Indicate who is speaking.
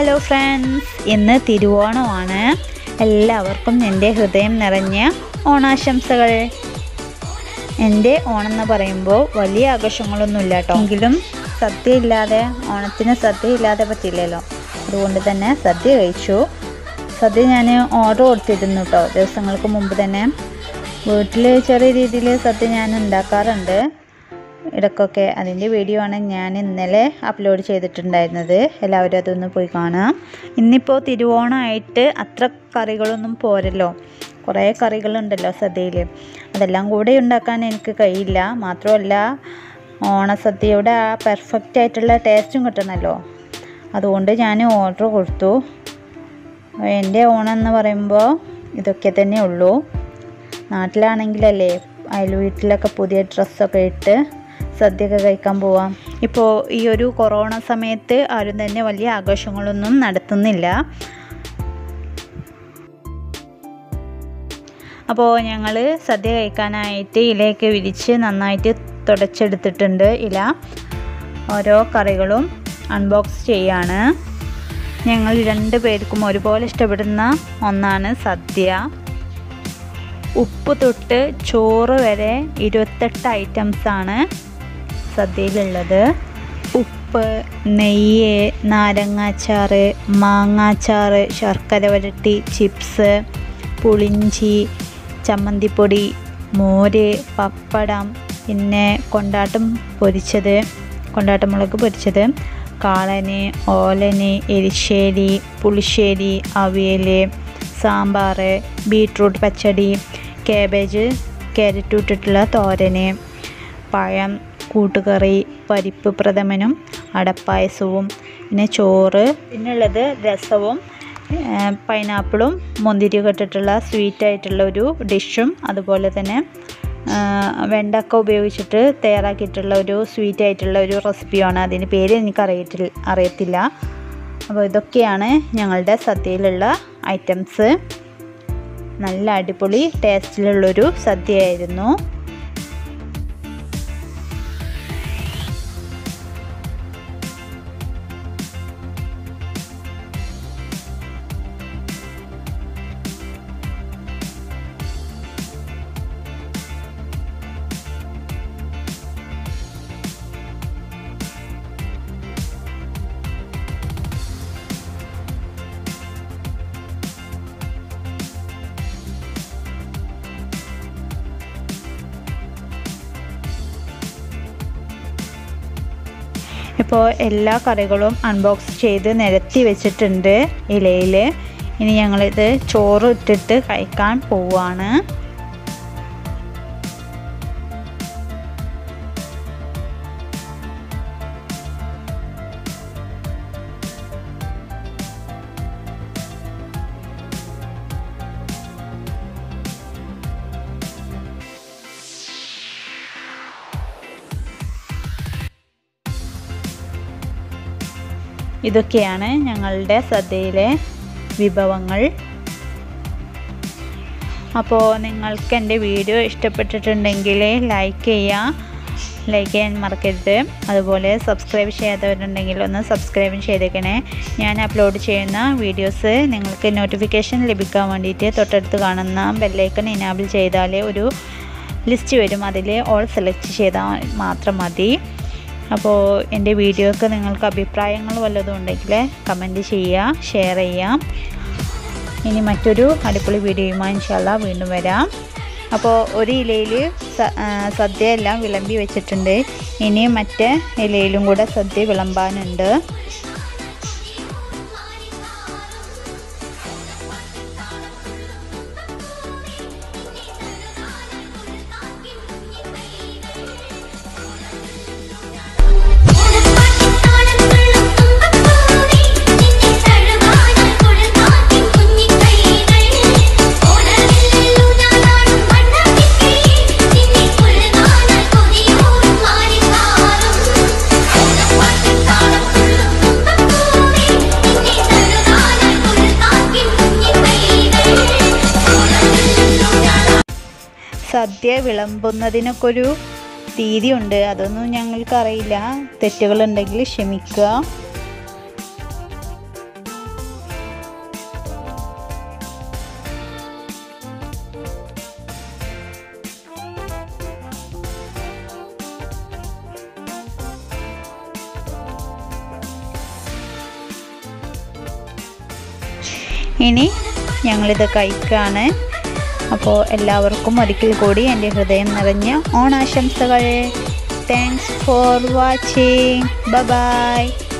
Speaker 1: hello friends ഇന്ന് തിരുവോണമാണ് എല്ലാവർക്കും എൻ്റെ ഹൃദയം നിറഞ്ഞ ഓണാശംസകൾ എൻ്റെ ഓണം എന്ന് പറയുമ്പോൾ വലിയ ആഘോഷങ്ങളൊന്നുമില്ല കേട്ടോ എങ്കിലും സദ്യ ഇല്ലാതെ ഓണത്തിന് സദ്യ ഇല്ലാതെ പറ്റില്ലല്ലോ അതുകൊണ്ട് തന്നെ സദ്യ കഴിച്ചു സദ്യ ഞാൻ ഓർഡർ കൊടുത്തിരുന്നു കേട്ടോ ദിവസങ്ങൾക്ക് മുമ്പ് തന്നെ വീട്ടിൽ ചെറിയ രീതിയിൽ സദ്യ ഞാൻ ഉണ്ടാക്കാറുണ്ട് ഇടയ്ക്കൊക്കെ അതിൻ്റെ വീഡിയോ ആണ് ഞാൻ ഇന്നലെ അപ്ലോഡ് ചെയ്തിട്ടുണ്ടായിരുന്നത് എല്ലാവരും അതൊന്ന് പോയി കാണാം ഇന്നിപ്പോൾ തിരുവോണമായിട്ട് അത്ര കറികളൊന്നും പോരല്ലോ കുറേ കറികളുണ്ടല്ലോ സദ്യയിൽ അതെല്ലാം കൂടെ ഉണ്ടാക്കാൻ എനിക്ക് കഴിയില്ല മാത്രമല്ല ഓണസദ്യയുടെ ആ പെർഫെക്റ്റ് ആയിട്ടുള്ള ടേസ്റ്റും കിട്ടണമല്ലോ അതുകൊണ്ട് ഞാൻ ഓർഡർ കൊടുത്തു എൻ്റെ ഓണം എന്ന് പറയുമ്പോൾ ഇതൊക്കെ തന്നെ ഉള്ളൂ നാട്ടിലാണെങ്കിലല്ലേ അയൽ വീട്ടിലൊക്കെ പുതിയ ഡ്രസ്സൊക്കെ ഇട്ട് സദ്യയൊക്കെ കഴിക്കാൻ പോവാം ഇപ്പോൾ ഈ ഒരു കൊറോണ സമയത്ത് ആരും തന്നെ വലിയ ആഘോഷങ്ങളൊന്നും നടത്തുന്നില്ല അപ്പോൾ ഞങ്ങൾ സദ്യ കഴിക്കാനായിട്ട് ഇലയൊക്കെ വിരിച്ച് നന്നായിട്ട് തുടച്ചെടുത്തിട്ടുണ്ട് ഇല ഓരോ കറികളും അൺബോക്സ് ചെയ്യാണ് ഞങ്ങൾ രണ്ട് പേർക്കും ഒരുപോലെ ഇഷ്ടപ്പെടുന്ന ഒന്നാണ് സദ്യ ഉപ്പ് തൊട്ട് ചോറ് വരെ ഇരുപത്തെട്ട് ഐറ്റംസാണ് സദ്യയിലുള്ളത് ഉപ്പ് നെയ്യ് നാരങ്ങാച്ചാറ് മാങ്ങാച്ചാറ് ശർക്കര വരട്ടി ചിപ്സ് പുളിഞ്ചി ചമ്മന്തിപ്പൊടി മോര് പപ്പടം പിന്നെ കൊണ്ടാട്ടം പൊരിച്ചത് കൊണ്ടാട്ടമുളക് പൊരിച്ചത് കാളന് ഓലന് എരിശ്ശേരി പുളിശ്ശേരി അവിയൽ സാമ്പാർ ബീട്രൂട്ട് പച്ചടി കാബേജ് ക്യാരറ്റ് ഇട്ടിട്ടുള്ള തോരന് പഴം കൂട്ടുകറി പരിപ്പ് പ്രഥമനും അടപ്പായസവും പിന്നെ ചോറ് പിന്നുള്ളത് രസവും പൈനാപ്പിളും മുന്തിരിയും ഇട്ടിട്ടുള്ള സ്വീറ്റ് ആയിട്ടുള്ള ഒരു ഡിഷും അതുപോലെ തന്നെ വെണ്ടക്ക ഉപയോഗിച്ചിട്ട് തയ്യാറാക്കിയിട്ടുള്ള ഒരു സ്വീറ്റ് ആയിട്ടുള്ള ഒരു റെസിപ്പിയാണ് അതിന് പേര് എനിക്ക് അറിയത്തില്ല അറിയത്തില്ല അപ്പോൾ ഇതൊക്കെയാണ് ഞങ്ങളുടെ സദ്യയിലുള്ള ഐറ്റംസ് നല്ല അടിപൊളി ടേസ്റ്റിലുള്ളൊരു സദ്യയായിരുന്നു ഇപ്പോൾ എല്ലാ കറികളും അൺബോക്സ് ചെയ്ത് നിരത്തി വെച്ചിട്ടുണ്ട് ഇലയിൽ ഇനി ഞങ്ങളിത് ചോറ് ഇട്ടിട്ട് കഴിക്കാൻ പോവുകയാണ് ഇതൊക്കെയാണ് ഞങ്ങളുടെ സദ്യയിലെ വിഭവങ്ങൾ അപ്പോൾ നിങ്ങൾക്ക് എൻ്റെ വീഡിയോ ഇഷ്ടപ്പെട്ടിട്ടുണ്ടെങ്കിൽ ലൈക്ക് ചെയ്യുക ലൈക്ക് ചെയ്യാൻ മറക്കരുത് അതുപോലെ സബ്സ്ക്രൈബ് ചെയ്യാത്തവരുണ്ടെങ്കിൽ ഒന്ന് സബ്സ്ക്രൈബും ചെയ്തേക്കണേ ഞാൻ അപ്ലോഡ് ചെയ്യുന്ന വീഡിയോസ് നിങ്ങൾക്ക് നോട്ടിഫിക്കേഷൻ ലഭിക്കാൻ വേണ്ടിയിട്ട് തൊട്ടടുത്ത് കാണുന്ന ബെല്ലൈക്കൺ ഇനാബിൾ ചെയ്താൽ ഒരു ലിസ്റ്റ് വരും അതിൽ ഓൾ സെലക്ട് ചെയ്താൽ മാത്രം മതി അപ്പോൾ എൻ്റെ വീഡിയോക്ക് നിങ്ങൾക്ക് അഭിപ്രായങ്ങൾ വല്ലതും ഉണ്ടെങ്കിൽ കമൻറ്റ് ചെയ്യുക ഷെയർ ചെയ്യാം ഇനി മറ്റൊരു അടിപൊളി വീഡിയോയുമായി ഇൻഷാല്ല വീണ്ടും വരാം അപ്പോൾ ഒരു ഇലയിൽ സദ്യ എല്ലാം വിളമ്പി വെച്ചിട്ടുണ്ട് ഇനി മറ്റേ ഇലയിലും കൂടെ സദ്യ വിളമ്പാനുണ്ട് സദ്യ വിളമ്പുന്നതിനൊക്കെ ഒരു രീതിയുണ്ട് അതൊന്നും ഞങ്ങൾക്കറിയില്ല തെറ്റുകളുണ്ടെങ്കിൽ ക്ഷമിക്കുക ഇനി ഞങ്ങളിത് കഴിക്കുകയാണ് അപ്പോൾ എല്ലാവർക്കും ഒരിക്കൽ കൂടി എൻ്റെ ഹൃദയം നിറഞ്ഞ ഓണാശംസകൾ താങ്ക്സ് ഫോർ വാച്ചിങ് ബൈ